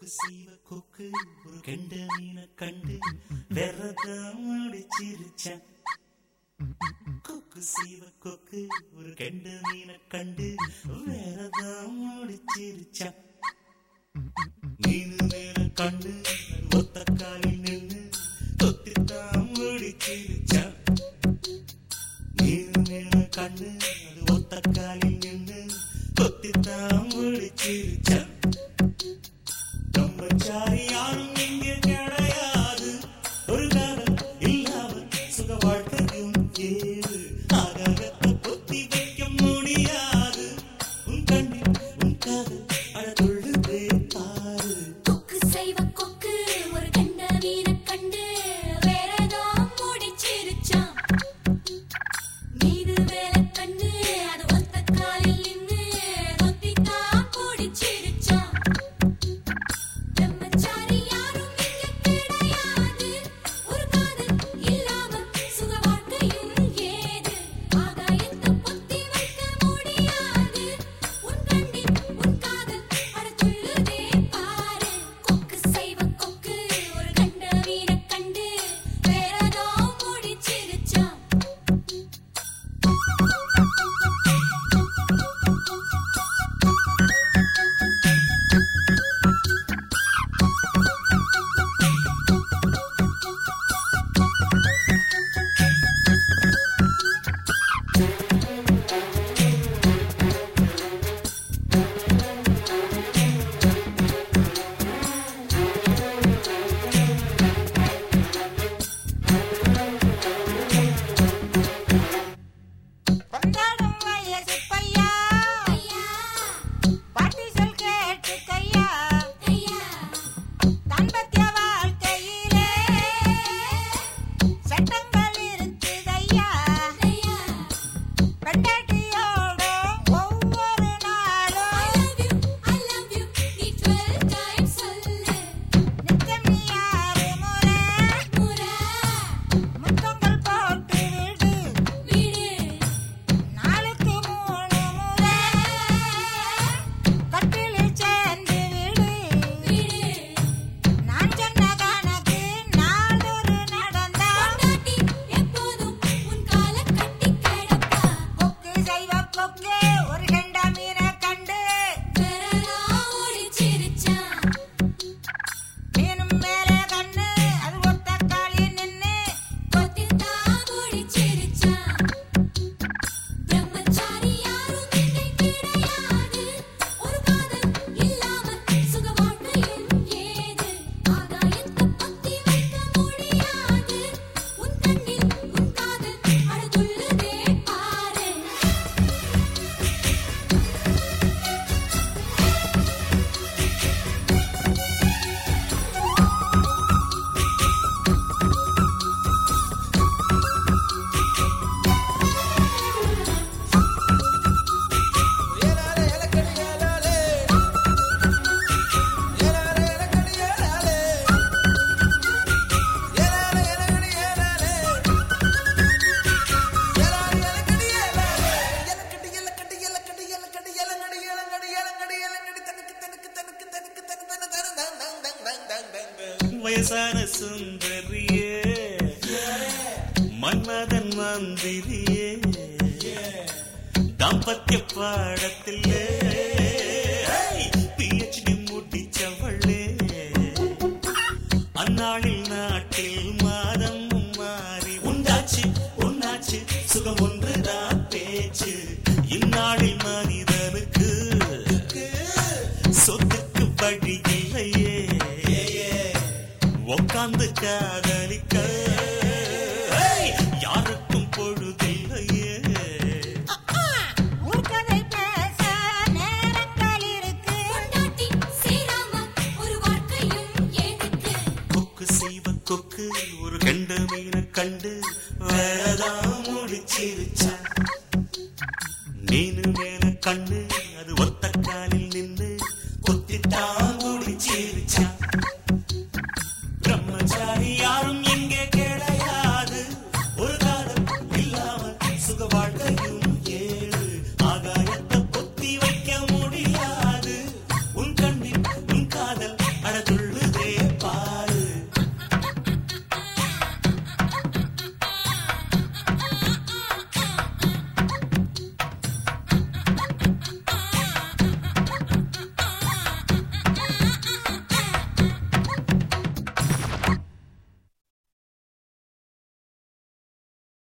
சீவ கொக்கு ஒரு கெண்ட மீனை கண்டு வெறதான் முடிச்சிருச்சான் கொக்கு சீவ கொக்கு ஒரு கெண்ட மீனை கண்டு வேறதான் முடிச்சிருச்சான் மீனு மேல கண்டு அது ஒத்த காலில் நின்று தொத்தித்தான் முடிச்சிருச்சான் மீனு மேல கண்ணு அது ஒத்த காலில் நின்று தொத்தித்தான் முடிச்சிருச்சான் பிரம்மச்சாரி யாரும் இங்கே கிடையாது ஒரு காலம் இல்லாமல் சுக வாழ்க்கையும் ஏது ஆகாகத்தை பொத்தி வைக்க முடியாது உன் கண்ணில் உன் காதல் அழகொள்ளுதே பாரு கொக்கு செய்வ கொக்கு ஒரு கண்ட மீனை கண்டு வேறதோ முடிச்சிருச்சான் மீது வேலை கண்ணு அது ஒத்த காலில் நின்னு தொத்தித்தான் பிடிச்சிருச்சான் பிரம்மச்சாரி யாரும் இங்க கிடையாது ஒரு காதல் இல்லாம சுக வாழ்க்கையும் ஏது ஆகாயத்தை பொத்தி வைக்க முடியாது உன் கண்ணில் உன் காதல் அட துள்ளுதே பாரு கொக்கு செய்வ கொக்கு ஒரு கண்ட மீனை கண்டு வேறதோ முடிச்சிருச்சான் கொண்டாடும் வயசு பையா ஐயா பாட்டி சொல் கேட்டு கையா ஐயா தாம்பத்திய வாழ்க்கையிலே சட்டங்கள் இருக்குதையா ஐயா பெண்டாட்டியோட ஒவ்வொரு I நாளும் love you, I love you, நீ 12 times சொல்லு. நித்தம் நீ ஆறு முறை முறை, முத்தங்கள் போட்டு விடு விடு. நாளுக்கு மூணு முறை கட்டிலில் சேர்ந்து விடு விடு. நான் சொன்ன கணக்கு நாளொரு நடந்தா பொண்டாட்டி எப்போதும் உன் காலைக் கட்டிக் கிடப்பா. கொக்கு செய்வ கொக்கு ஒரு கெண்ட மீனை கண்டு விரலாம் ஒடிச்சிருச்சான். மீனும் மேலே கண்ணு அது ஒத்த காலி நின்னு கொத்தித்தான் பிடிச்சிருச்சான். பிரம்மச்சாரி யாரும் இங்கே கிடையாது. ஒரு காதல் இல்லாம சுக வாழ்க்கையும் ஏது. ஆகாயத்தை பொத்தி வைக்க முடியாது. உன் கண்ணில் உன் காதல் அட துள்ளுதே பாரு வயசான சுந்தரியே மன்மதன் மந்திரியே தாம்பத்திய பாடத்திலே பிஹெச்டி முடிச்சவளே அந்நாளில் நாட்டில் மாதம் மாறி உண்டாச்சு உன்னாச்சு சுகம் ஒன்றுதான் பேச்சு இந்நாளில் மனிதனுக்கு சொத்துக்கு வழி இல்லையே உக்காந்து காதலிக்க ஏய், யாருக்கும் பொழுதில்லையே ஊர்க்கதை பேச நேரங்கள் இருக்கு பொண்டாட்டி சேராம ஒரு வாழ்க்கையும் ஏதுக்கு கொக்கு செய்வ கொக்கு ஒரு கண்ட மீனை கண்டு வேறதான் முடிச்சிருச்சா மீனு மேல கண்ணு அது ஒத்த